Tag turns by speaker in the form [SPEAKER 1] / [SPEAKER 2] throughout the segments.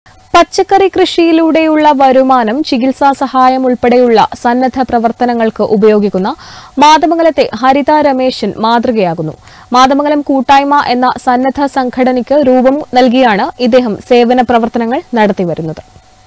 [SPEAKER 1] പച്ചക്കറി കൃഷിയിലൂടെയുള്ള വരുമാനം ചികിത്സാ സഹായം ഉൾപ്പെടെയുള്ള സന്നദ്ധ പ്രവർത്തനങ്ങൾക്ക് ഉപയോഗിക്കുന്ന മാതമംഗലത്തെ ഹരിത രമേശൻ മാതൃകയാകുന്നു മാതമംഗലം കൂട്ടായ്മ എന്ന സന്നദ്ധ സംഘടനയ്ക്ക് രൂപം നൽകിയാണ് ഇദ്ദേഹം സേവന പ്രവർത്തനങ്ങൾ നടത്തിവരുന്നത്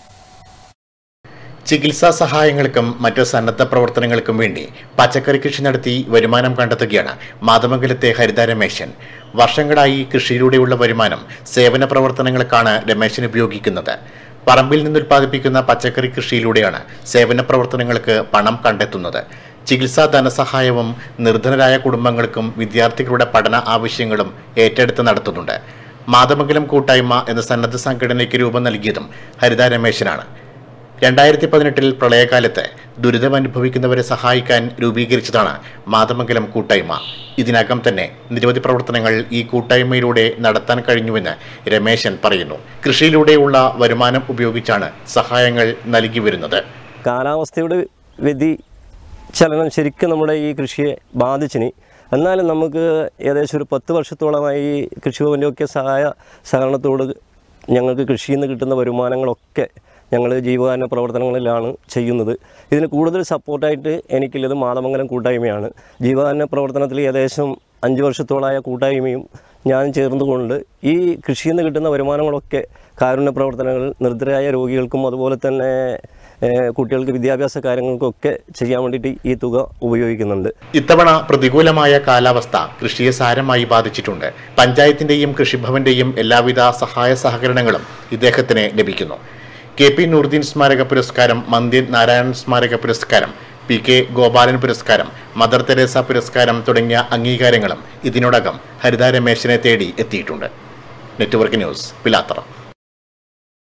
[SPEAKER 2] ചികിത്സാ സഹായങ്ങൾക്കും മറ്റ് സന്നദ്ധ പ്രവർത്തനങ്ങൾക്കും വേണ്ടി പച്ചക്കറി കൃഷി നടത്തി വരുമാനം കണ്ടെത്തുകയാണ് മാതമംഗലത്തെ ഹരിത രമേശൻ വർഷങ്ങളായി കൃഷിയിലൂടെയുള്ള വരുമാനം സേവന പ്രവർത്തനങ്ങൾക്കാണ് രമേശൻ ഉപയോഗിക്കുന്നത് പറമ്പിൽ നിന്ന് ഉൽപ്പാദിപ്പിക്കുന്ന പച്ചക്കറി കൃഷിയിലൂടെയാണ് സേവന പ്രവർത്തനങ്ങൾക്ക് പണം കണ്ടെത്തുന്നത് ചികിത്സാ ധനസഹായവും നിർധനരായ കുടുംബങ്ങൾക്കും വിദ്യാർത്ഥികളുടെ പഠന ആവശ്യങ്ങളും ഏറ്റെടുത്ത് നടത്തുന്നുണ്ട് മാതമംഗലം കൂട്ടായ്മ എന്ന സന്നദ്ധ സംഘടനയ്ക്ക് രൂപം നൽകിയതും ഹരിത രമേശനാണ് രണ്ടായിരത്തി പതിനെട്ടിൽ പ്രളയകാലത്ത് ദുരിതമനുഭവിക്കുന്നവരെ സഹായിക്കാൻ രൂപീകരിച്ചതാണ് മാതമംഗലം കൂട്ടായ്മ ഇതിനകം തന്നെ നിരവധി പ്രവർത്തനങ്ങൾ ഈ കൂട്ടായ്മയിലൂടെ നടത്താൻ കഴിഞ്ഞുവെന്ന് രമേശൻ പറയുന്നു കൃഷിയിലൂടെയുള്ള വരുമാനം ഉപയോഗിച്ചാണ് സഹായങ്ങൾ നൽകി വരുന്നത്
[SPEAKER 3] കാലാവസ്ഥയുടെ വ്യതി ചലനം ശരിക്കും നമ്മുടെ ഈ കൃഷിയെ ബാധിച്ചിനി എന്നാലും നമുക്ക് ഏകദേശം ഒരു പത്ത് വർഷത്തോളമായി ഈ കൃഷിഭവൻ്റെയൊക്കെ സഹായ സഹകരണത്തോട് ഞങ്ങൾക്ക് കൃഷിയിൽ നിന്ന് കിട്ടുന്ന വരുമാനങ്ങളൊക്കെ ഞങ്ങൾ ജീവകാരുണ്യ പ്രവർത്തനങ്ങളിലാണ് ചെയ്യുന്നത് ഇതിന് കൂടുതൽ സപ്പോർട്ടായിട്ട് എനിക്കുള്ളത് മാതമംഗലം കൂട്ടായ്മയാണ് ജീവകാരുണ്യ പ്രവർത്തനത്തിൽ ഏകദേശം അഞ്ച് വർഷത്തോളമായ കൂട്ടായ്മയും ഞാൻ ചേർന്നുകൊണ്ട് ഈ കൃഷിയിൽ നിന്ന് കിട്ടുന്ന വരുമാനങ്ങളൊക്കെ കാരുണ്യ പ്രവർത്തനങ്ങൾ നിർദ്ധരായ രോഗികൾക്കും അതുപോലെ തന്നെ ഏഹ്, കുട്ടികൾക്ക് വിദ്യാഭ്യാസ കാര്യങ്ങൾക്കൊക്കെ ചെയ്യാൻ വേണ്ടിയിട്ട് ഈ തുക ഉപയോഗിക്കുന്നുണ്ട്
[SPEAKER 2] ഇത്തവണ പ്രതികൂലമായ കാലാവസ്ഥ കൃഷിയെ സാരമായി ബാധിച്ചിട്ടുണ്ട് പഞ്ചായത്തിന്റെയും കൃഷിഭവന്റെയും എല്ലാവിധ സഹായ സഹകരണങ്ങളും ഇദ്ദേഹത്തിന് ലഭിക്കുന്നു കെ പി നൂർദ്ദീൻ സ്മാരക പുരസ്കാരം മന്ദിർ നാരായണൻ സ്മാരക പുരസ്കാരം പി കെ ഗോപാലൻ പുരസ്കാരം മദർ തെരേസ പുരസ്കാരം തുടങ്ങിയ അംഗീകാരങ്ങളും ഇതിനോടകം ഹരിത രമേശനെ തേടി എത്തിയിട്ടുണ്ട് നെറ്റ്വർക്ക് ന്യൂസ് പിലാത്തറ